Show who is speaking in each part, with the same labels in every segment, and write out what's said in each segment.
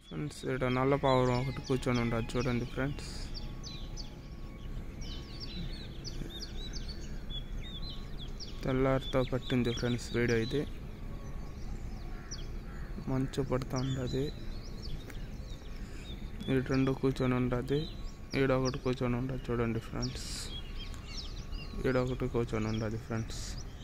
Speaker 1: friends ఇక్కడ నల్ల పావురం ఒకటి కూర్చొని ఉండదు చూడండి ఫ్రెండ్స్ తెల్లారితో పట్టింది ఫ్రెండ్స్ వీడియో ఇది మంచు పడుతూ ఉండదు ఈ రెండు కూర్చొని ఉండదు ఈడ ఒకటి కూర్చొని ఉండదు చూడండి ఫ్రెండ్స్ ఈడ ఒకటి కూర్చొని ఉండదు ఫ్రెండ్స్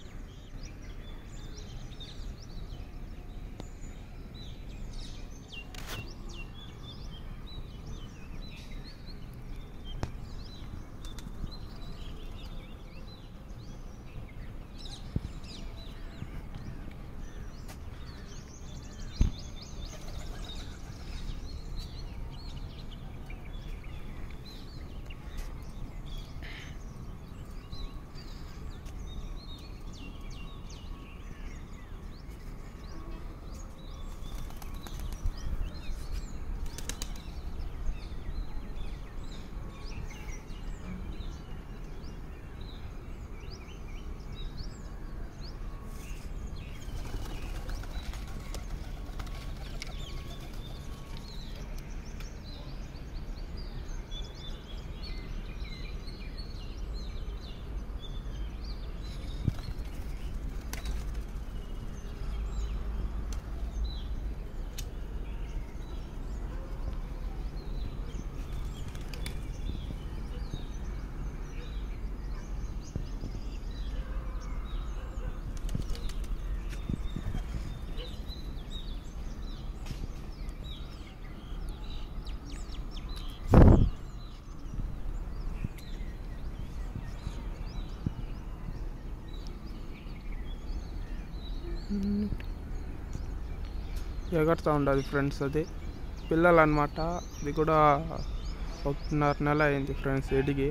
Speaker 1: ఎగరుతూ ఉండదు ఫ్రెండ్స్ అది పిల్లలు అనమాట ఇది కూడా ఒకటిన్నర నెల అయింది ఫ్రెండ్స్ ఎడిగి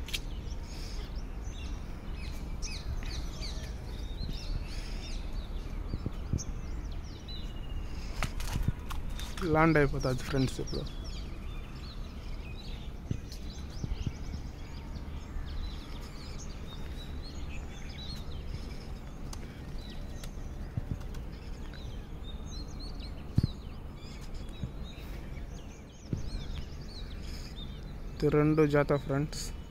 Speaker 1: ల్యాండ్ అయిపోతుంది ఫ్రెండ్స్ ఇప్పుడు ఇది రెండు జత ఫ్రెండ్స్